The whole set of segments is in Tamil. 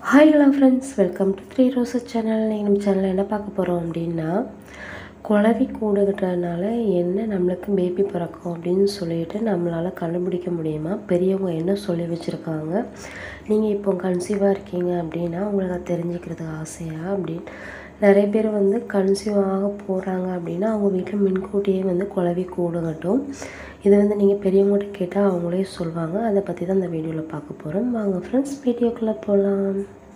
hi hello friends welcome to three roses channel நீங்கள் நம்ம சேனலில் என்ன பார்க்க போகிறோம் அப்படின்னா குழவி கூடு கட்டுறதுனால என்ன நம்மளுக்கு பேபி பிறக்கும் அப்படின்னு சொல்லிட்டு நம்மளால் கண்டுபிடிக்க முடியுமா பெரியவங்க என்ன சொல்லி வச்சுருக்காங்க நீங்கள் இப்போ கன்சீவாக இருக்கீங்க அப்படின்னா உங்களுக்கு அது தெரிஞ்சுக்கிறதுக்கு ஆசையா அப்படின்னு நிறைய பேர் வந்து கன்சீவ் ஆக போகிறாங்க அப்படின்னா அவங்க வீட்டில் முன்கூட்டியே வந்து குழவி கூடு கட்டும் இது வந்து நீங்கள் பெரியவங்ககிட்ட கேட்டால் அவங்களே சொல்லுவாங்க அதை பற்றி தான் இந்த வீடியோவில் பார்க்க போகிறோம் வாங்க ஃப்ரெண்ட்ஸ் வீடியோக்குள்ளே போகலாம்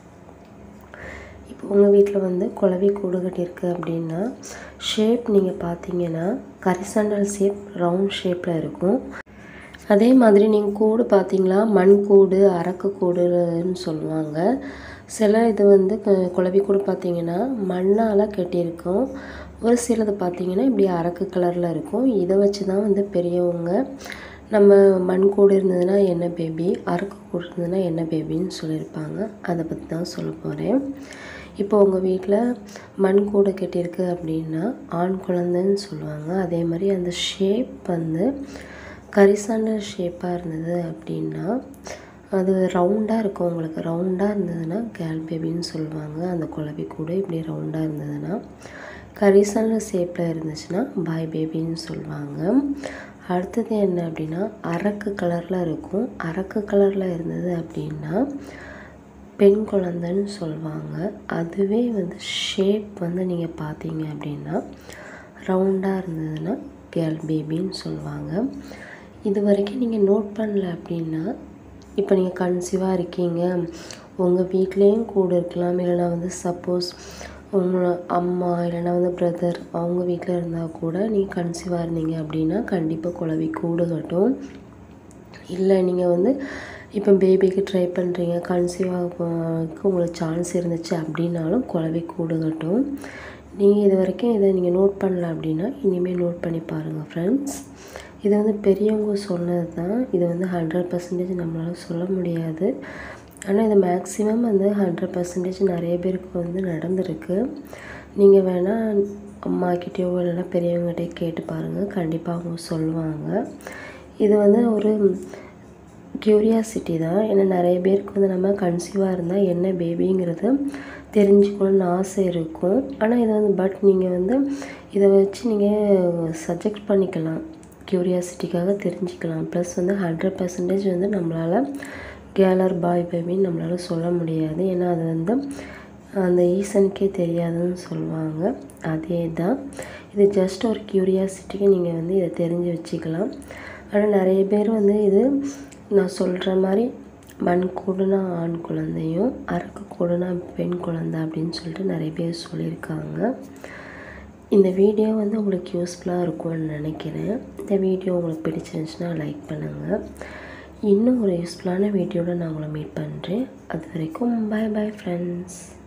இப்போ உங்கள் வீட்டில் வந்து குழவி கூடு கட்டியிருக்கு அப்படின்னா ஷேப் நீங்கள் பார்த்தீங்கன்னா கரிசண்டல் ஷேப் ரவுண்ட் ஷேப்பில் இருக்கும் அதே மாதிரி நீங்கள் கூடு பார்த்தீங்களா மண் கூடு அரக்கு கூடுன்னு சொல்லுவாங்க சில இது வந்து கு- குழவி கூடு பார்த்தீங்கன்னா மண்ணால் கட்டியிருக்கும் ஒரு சிலது பார்த்தீங்கன்னா இப்படி அரக்கு கலரில் இருக்கும் இதை வச்சு தான் வந்து பெரியவங்க நம்ம மண் கூடு இருந்ததுன்னா என்ன பேபி அரக்கு கூடு இருந்ததுன்னா என்ன பேபின்னு சொல்லியிருப்பாங்க அதை பற்றி தான் சொல்ல போகிறேன் இப்போ உங்கள் வீட்டில் மண் கூடை கட்டியிருக்கு அப்படின்னா ஆண் குழந்தைன்னு சொல்லுவாங்க அதே மாதிரி அந்த ஷேப் வந்து கரிசாண்டல் ஷேப்பாக இருந்தது அப்படின்னா அது ரவுண்டாக இருக்கும் உங்களுக்கு ரவுண்டாக இருந்ததுன்னா கேல் பேபின்னு சொல்லுவாங்க அந்த குழவி கூட இப்படி ரவுண்டாக இருந்ததுன்னா கரிசாண்டல் ஷேப்பில் இருந்துச்சுன்னா பாய் பேபின்னு சொல்லுவாங்க அடுத்தது என்ன அப்படின்னா அரக்கு கலரில் இருக்கும் அரக்கு கலரில் இருந்தது அப்படின்னா பெண் குழந்தைன்னு சொல்லுவாங்க அதுவே வந்து ஷேப் வந்து நீங்கள் பார்த்தீங்க அப்படின்னா ரவுண்டாக இருந்ததுன்னா கேர்ள் பேபின்னு சொல்லுவாங்க இது வரைக்கும் நீங்கள் நோட் பண்ணல அப்படின்னா இப்போ நீங்கள் கன்சீவாக இருக்கீங்க உங்கள் வீட்லேயும் கூட இருக்கலாம் இல்லைனா வந்து சப்போஸ் உங்களோட அம்மா இல்லைனா வந்து பிரதர் அவங்க வீட்டில் இருந்தால் கூட நீங்கள் கன்சீவாக இருந்தீங்க அப்படின்னா கண்டிப்பாக குழவி கூடு கட்டும் இல்லை நீங்கள் வந்து இப்போ பேபிக்கு ட்ரை பண்ணுறீங்க கன்சீவ் ஆகிறதுக்கு உங்களுக்கு சான்ஸ் இருந்துச்சு அப்படின்னாலும் குழவி கூடு கட்டும் நீங்கள் இது வரைக்கும் இதை நீங்கள் நோட் பண்ணல அப்படின்னா இனிமேல் நோட் பண்ணி பாருங்கள் ஃப்ரெண்ட்ஸ் இது வந்து பெரியவங்க சொன்னது தான் இது வந்து ஹண்ட்ரட் பர்சன்டேஜ் நம்மளால் சொல்ல முடியாது ஆனால் இது மேக்ஸிமம் வந்து ஹண்ட்ரட் பர்சன்டேஜ் நிறைய பேருக்கு வந்து நடந்திருக்கு நீங்கள் வேணால் அம்மாக்கிட்டேயோ இல்லைன்னா பெரியவங்ககிட்டயோ கேட்டு பாருங்கள் கண்டிப்பாக அவங்க சொல்லுவாங்க இது வந்து ஒரு க்யூரியாசிட்டி தான் ஏன்னா நிறைய பேருக்கு வந்து நம்ம கன்சீவாக இருந்தால் என்ன பேபிங்கிறது தெரிஞ்சுக்கணும்னு ஆசை இருக்கும் ஆனால் இது வந்து பட் நீங்கள் வந்து இதை வச்சு நீங்கள் சஜெக்ட் பண்ணிக்கலாம் க்யூரியாசிட்டிக்காக தெரிஞ்சுக்கலாம் ப்ளஸ் வந்து ஹண்ட்ரட் பர்சன்டேஜ் வந்து நம்மளால் கேலர் பாய் பேபின்னு நம்மளால் சொல்ல முடியாது ஏன்னா அது வந்து அந்த ஈசனுக்கே தெரியாதுன்னு சொல்லுவாங்க அதே தான் இது ஜஸ்ட் ஒரு க்யூரியாசிட்டிக்கு நீங்கள் வந்து இதை தெரிஞ்சு வச்சுக்கலாம் ஆனால் நிறைய பேர் வந்து இது நான் சொல்கிற மாதிரி மண் கூடுனா ஆண் குழந்தையும் அரக்கு கூடுனா பெண் குழந்தை அப்படின்னு சொல்லிட்டு நிறைய பேர் சொல்லியிருக்காங்க இந்த வீடியோ வந்து உங்களுக்கு யூஸ்ஃபுல்லாக இருக்கும்னு நினைக்கிறேன் இந்த வீடியோ உங்களுக்கு பிடிச்சிருந்துச்சுன்னா லைக் பண்ணுங்கள் இன்னும் ஒரு யூஸ்ஃபுல்லான வீடியோவில் நான் உங்களை மீட் பண்ணுறேன் அது வரைக்கும் பை பை ஃப்ரெண்ட்ஸ்